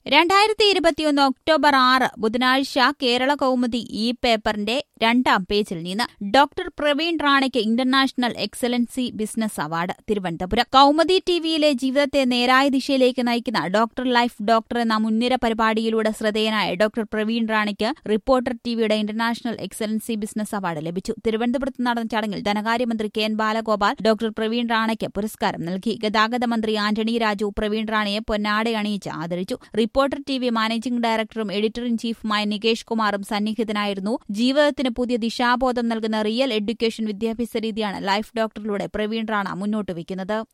രണ്ടായിരത്തി ഇരുപത്തിയൊന്ന് ഒക്ടോബർ ആറ് ബുധനാഴ്ച കേരള കൗമുദി ഈ പേപ്പറിന്റെ രണ്ടാം പേജിൽ നിന്ന് ഡോക്ടർ പ്രവീൺ റാണയ്ക്ക് international excellency business award Thiruvananthapuram Kaumudi ടിവിയിലെ ജീവിതത്തെ നേരായ ദിശയിലേക്ക് നയിക്കുന്ന ഡോക്ടർ ലൈഫ് ഡോക്ടർ എന്ന മുൻനിര പരിപാടിയിലൂടെ ശ്രദ്ധേയനായ ഡോക്ടർ പ്രവീൺ റാണയ്ക്ക് റിപ്പോർട്ടർ ടിവിയുടെ ഇന്റർനാഷണൽ എക്സലൻസി ബിസിനസ് അവാർഡ് ലഭിച്ചു തിരുവനന്തപുരത്ത് നടന്ന ചടങ്ങിൽ ധനകാര്യമന്ത്രി K N Balagopal doctor Praveen റാണയ്ക്ക് പുരസ്കാരം നൽകി ഗതാഗത മന്ത്രി ആന്റണി രാജു പ്രവീൺ റാണയെ പൊന്നാടയണിയിച്ച് ആദരിച്ചു റിപ്പോർട്ടർ ടി വി മാനേജിംഗ് ഡയറക്ടറും എഡിറ്റർ ഇൻ ചീഫുമായ നികേഷ് കുമാറും സന്നിഹിതനായിരുന്നു ജീവിതത്തിന് പുതിയ ദിശാബോധം നൽകുന്ന റിയൽ എഡ്യൂക്കേഷൻ വിദ്യാഭ്യാസ രീതിയാണ് ലൈഫ് ഡോക്ടറിലൂടെ പ്രവീൺ റാണ മുന്നോട്ട് വയ്ക്കുന്നത്